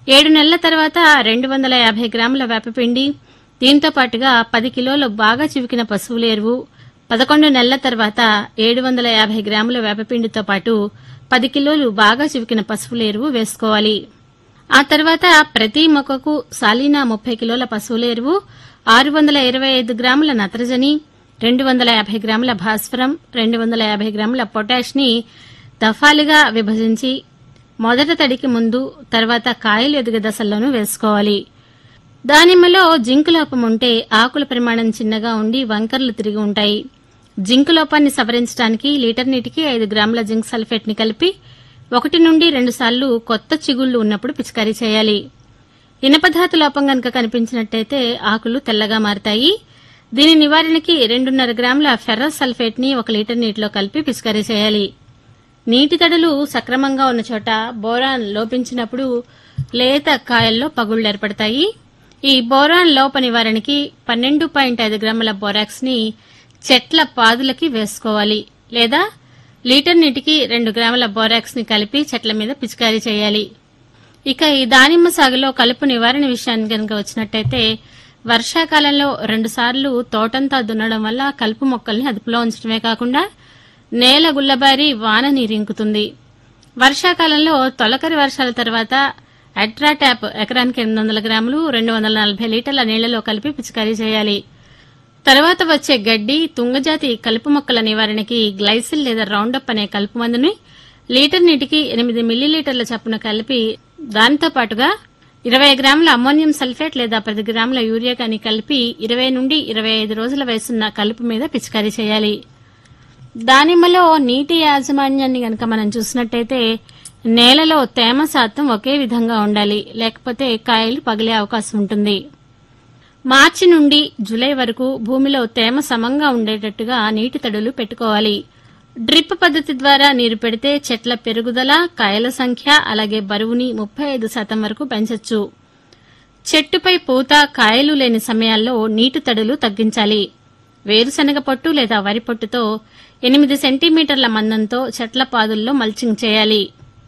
ఏడు నెలల తర్వాత రెండు వందల యాభై గ్రాముల వేపపిండి దీంతో పాటుగా పది కిలోలు బాగా చివికిన పశువుల ఎరువు పదకొండు నెలల తర్వాత ఏడు వందల యాభై గ్రాముల వేపపిండితో పాటు పది కిలోలు బాగా చివికిన పశువుల ఎరువు వేసుకోవాలి ఆ తర్వాత ప్రతి మొక్కకు సాలీనా ముప్పై కిలోల పశువుల ఎరువు ఆరు వందల ఇరవై ఐదు గ్రాముల నత్రజని రెండు వందల యాభై గ్రాముల భాస్వరం రెండు వందల యాభై గ్రాముల పొటాష్ ని దఫాలుగా విభజించి మొదట తడికి ముందు తర్వాత కాయలు ఎదుగు దశల్లోనూ వేసుకోవాలి దానిమ్మలో జింకు లోపం ఉంటే ఆకుల పరిమాణం చిన్నగా ఉండి వంకర్లు తిరిగి ఉంటాయి జింకు లోపాన్ని సవరించడానికి లీటర్ నీటికి ఐదు గ్రాముల జింక్ సల్ఫేట్ ని కలిపి ఒకటి నుండి రెండు సార్లు కొత్త చిగుళ్లు ఉన్నప్పుడు పిచికారీ చేయాలి ఇనపధాతు లోపం గనక కనిపించినట్టయితే ఆకులు తెల్లగా మారతాయి దీని నివారణకి రెండున్నర గ్రాముల ఫెర్రస్ సల్ఫేట్ ని ఒక లీటర్ నీటిలో కలిపి పిచికారీ చేయాలి నీటి తడులు సక్రమంగా ఉన్న చోట బోరాన్ లోపించినప్పుడు లేత కాయల్లో పగుళ్లు ఏర్పడతాయి ఈ బోరాన్ లోప నివారణకి పన్నెండు పాయింట్ ఐదు గ్రాముల బోరాక్స్ ని చెట్ల పాదులకి వేసుకోవాలి లేదా లీటర్ నీటికి రెండు గ్రాముల బోరాక్స్ ని కలిపి చెట్ల మీద పిచికారీ చేయాలి ఇక ఈ దానిమ్మ సాగులో కలుపు నివారణ విషయానికి కనుక వచ్చినట్టయితే వర్షాకాలంలో రెండుసార్లు తోటంతా దున్నడం వల్ల కలుపు మొక్కల్ని అదుపులో ఉంచడమే కాకుండా నేల గుల్లబారి వాన నీరింకుతుంది వర్షాకాలంలో తొలకరి వర్షాల తర్వాత అట్రా ట్యాప్ ఎకరానికి ఎనిమిది వందల గ్రాములు రెండు వందల నలభై లీటర్ల నీళ్లలో కలిపి పిచికారీ చేయాలి తర్వాత వచ్చే గడ్డి తుంగజాతి కలుపు మొక్కల నివారణకి గ్లైసిల్ లేదా రౌండప్ అనే కలుపు మందుని లీటర్ నీటికి ఎనిమిది మిల్లీలీటర్ల చప్పున కలిపి దానితో పాటుగా ఇరవై గ్రాముల అమ్మోనియం సల్ఫేట్ లేదా పది గ్రాముల యూరియా కానీ కలిపి ఇరవై నుండి ఇరవై ఐదు రోజుల వయసున్న కలుపు మీద పిచికారీ చేయాలి దానిమ్మలో నీటి యాజమాన్యాన్ని గనక మనం చూసినట్టయితే నేలలో తేమ శాతం ఒకే విధంగా ఉండాలి లేకపోతే కాయలు పగిలే అవకాశం ఉంటుంది మార్చి నుండి జూలై వరకు భూమిలో తేమ సమంగా ఉండేటట్టుగా నీటి తడులు పెట్టుకోవాలి డ్రిప్ పద్ధతి ద్వారా నీరు పెడితే చెట్ల పెరుగుదల కాయల సంఖ్య అలాగే బరువుని ముప్పై ఐదు శాతం వరకు పెంచొచ్చు చెట్టుపై పూత కాయలు లేని సమయాల్లో నీటి తడులు తగ్గించాలి వేరుశనగ పొట్టు లేదా వరి పొట్టుతో ఎనిమిది సెంటీమీటర్ల మందంతో చెట్ల పాదుల్లో మల్చింగ్ చేయాలి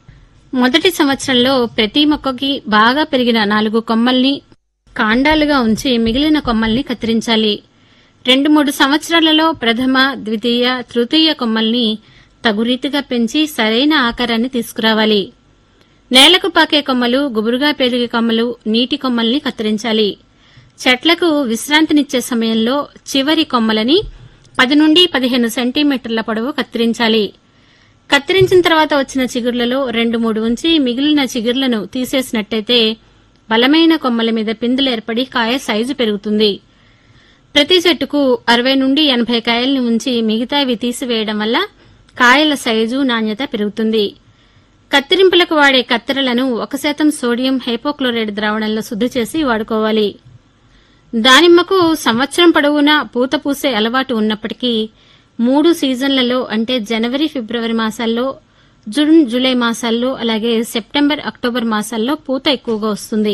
మొదటి సంవత్సరంలో ప్రతి మొక్కకి బాగా పెరిగిన నాలుగు కొమ్మల్ని కాండాలుగా ఉంచి మిగిలిన కొమ్మల్ని కత్తిరించాలి రెండు మూడు సంవత్సరాలలో ప్రథమ ద్వితీయ తృతీయ కొమ్మల్ని తగురీతిగా పెంచి సరైన ఆకారాన్ని తీసుకురావాలి నేలకు పాకే కొమ్మలు గుబురుగా పెరిగే కొమ్మలు నీటి కొమ్మల్ని కత్తిరించాలి చెట్లకు విశ్రాంతినిచ్చే సమయంలో చివరి కొమ్మలని పది నుండి పదిహేను సెంటీమీటర్ల పొడవు కత్తిరించాలి కత్తిరించిన తర్వాత వచ్చిన చిగుర్లలో రెండు మూడు ఉంచి మిగిలిన చిగుర్లను తీసేసినట్టయితే బలమైన కొమ్మల మీద పిందులు ఏర్పడి కాయ సైజు పెరుగుతుంది ప్రతి చెట్టుకు అరవై నుండి ఎనభై కాయల్ని ఉంచి మిగతావి తీసివేయడం వల్ల కాయల సైజు నాణ్యత పెరుగుతుంది కత్తిరింపులకు వాడే కత్తెరలను ఒక శాతం సోడియం హైపోక్లోరైడ్ ద్రావణంలో శుద్ధి చేసి వాడుకోవాలి దానిమ్మకు సంవత్సరం పొడవునా పూత పూసే అలవాటు ఉన్నప్పటికీ మూడు సీజన్లలో అంటే జనవరి ఫిబ్రవరి మాసాల్లో జూన్ జూలై మాసాల్లో అలాగే సెప్టెంబర్ అక్టోబర్ మాసాల్లో పూత ఎక్కువగా వస్తుంది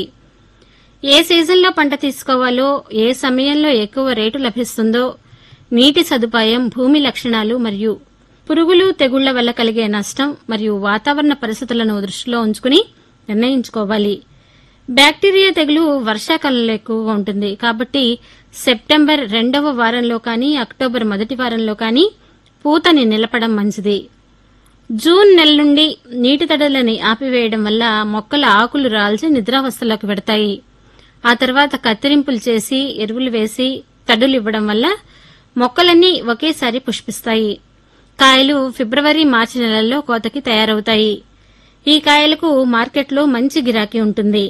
ఏ సీజన్లో పంట తీసుకోవాలో ఏ సమయంలో ఎక్కువ రేటు లభిస్తుందో నీటి సదుపాయం భూమి లక్షణాలు మరియు పురుగులు తెగుళ్ల వల్ల కలిగే నష్టం మరియు వాతావరణ పరిస్థితులను దృష్టిలో ఉంచుకుని నిర్ణయించుకోవాలి బ్యాక్టీరియా తెగులు వర్షాకాలంలో ఎక్కువగా ఉంటుంది కాబట్టి సెప్టెంబర్ రెండవ వారంలో కానీ అక్టోబర్ మొదటి వారంలో కానీ పూతని నిలపడం మంచిది జూన్ నెల నుండి నీటి తడులని ఆపివేయడం వల్ల మొక్కల ఆకులు రాల్చి నిద్రావస్థలోకి పెడతాయి ఆ తర్వాత కత్తిరింపులు చేసి ఎరువులు వేసి తడులు ఇవ్వడం వల్ల మొక్కలన్నీ ఒకేసారి పుష్పిస్తాయి కాయలు ఫిబ్రవరి మార్చి నెలల్లో కోతకి తయారవుతాయి ఈ కాయలకు మార్కెట్లో మంచి గిరాకీ ఉంటుంది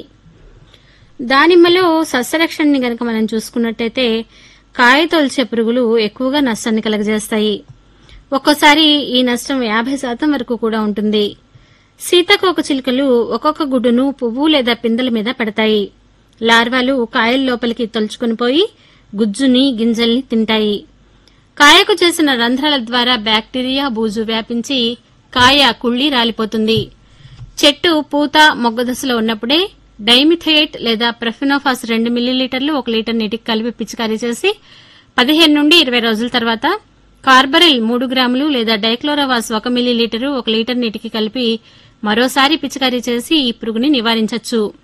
దానిమ్మలో సస్యరక్షణని గనక మనం చూసుకున్నట్టయితే కాయ తొలిచే పురుగులు ఎక్కువగా నష్టాన్ని కలగజేస్తాయి ఒక్కోసారి ఈ నష్టం యాభై శాతం వరకు కూడా ఉంటుంది సీతాకోక చిలుకలు ఒక్కొక్క గుడ్డును పువ్వు లేదా పిందెల మీద పెడతాయి లార్వాలు కాయల లోపలికి తొలుచుకుని పోయి గుజ్జుని గింజల్ని తింటాయి కాయకు చేసిన రంధ్రాల ద్వారా బ్యాక్టీరియా బూజు వ్యాపించి కాయ కుళ్ళి రాలిపోతుంది చెట్టు పూత మొగ్గ దశలో ఉన్నప్పుడే డైమిథయేట్ లేదా ప్రఫినోఫాస్ రెండు మిల్లీలీటర్లు ఒక లీటర్ నీటికి కలిపి పిచికారీ చేసి పదిహేను నుండి ఇరవై రోజుల తర్వాత కార్బరిల్ మూడు గ్రాములు లేదా డైక్లోరావాస్ ఒక మిల్లీలీటరు ఒక లీటర్ నీటికి కలిపి మరోసారి పిచికారీ చేసి ఈ పురుగుని నివారించవచ్చు